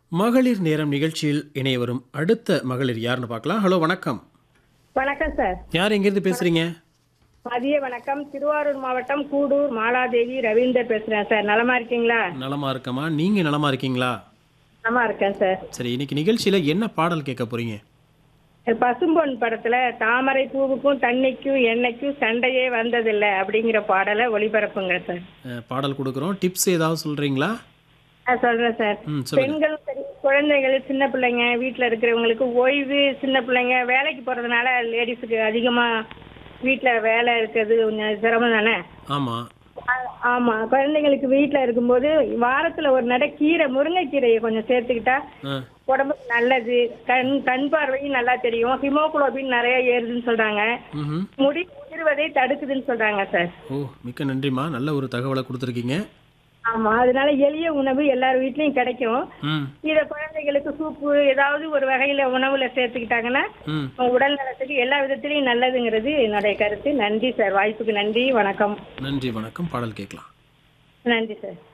மகளிர் நேரம் நிகழ்ச்சியில் இணைய வரும் அடுத்த மகளிர் யாருன்னு பார்க்கலாம் ஹலோ வணக்கம் வணக்கம் சார் யார் எங்கேருந்து பேசுறீங்க மதிய வணக்கம் திருவாரூர் மாவட்டம் கூடூர் மாலாதேவி ரவீந்தர் பேசுறேன் சார் நலமா இருக்கீங்களா நலமா இருக்கமா நீங்க நலமா இருக்கீங்களா நலமா இருக்கேன் சார் சரி இன்னைக்கு நிகழ்ச்சியில என்ன பாடல் கேட்க போறீங்க பசும்பொன் படத்துல தாமரை பூவுக்கும் தண்ணிக்கும் எண்ணெய்க்கும் சண்டையே வந்ததில்லை அப்படிங்கிற பாடலை ஒளிபரப்புங்க சார் அஹ், பாடல் கொடுக்குறோம் டிப்ஸ் ஏதாவது சொல்றீங்களா நான் சொல்றேன் சார் ம் சொல்லுங்க பெண்கள் சரி குழந்தைகள் சின்ன பிள்ளைங்க வீட்டில் இருக்கிறவங்களுக்கு ஓய்வு சின்ன பிள்ளைங்க வேலைக்கு போறதுனால லேடிஸுக்கு அதிகமா வீட்டில் வேலை இருக்கிறது கொஞ்சம் சிரமம் தானே ஆமா ஆ- ஆமா குழந்தைங்களுக்கு வீட்டில் இருக்கும்போது வாரத்துல ஒரு நடை கீரை முருங்கைக்கீரையை கொஞ்சம் சேர்த்துக்கிட்டா அஹ், உடம்புக்கு நல்லது கண் கண் பார்வையும் நல்லா தெரியும் ஹிமோகுளோபின் நிறைய ஏறுதுன்னு சொல்றாங்க ம்ஹும். முடி உதிர்வதை தடுக்குதுன்னு சொல்றாங்க சார் ஓ மிக்க நன்றிம்மா நல்ல ஒரு தகவலை கொடுத்துருக்கீங்க ஆமா அதனால எளிய உணவு எல்லார் வீட்லயும் கிடைக்கும் ம் இத குழந்தைகளுக்கு சூப்பு ஏதாவது ஒரு வகையில உணவுல சேர்த்துக்கிட்டாங்கன்னா ம் உடல் நலத்துக்கு எல்லா விதத்திலையும் நல்லதுங்கிறது என்னுடைய கருத்து நன்றி சார் வாய்ப்புக்கு நன்றி வணக்கம் நன்றி வணக்கம் பாடல் கேட்கலாம் நன்றி சார்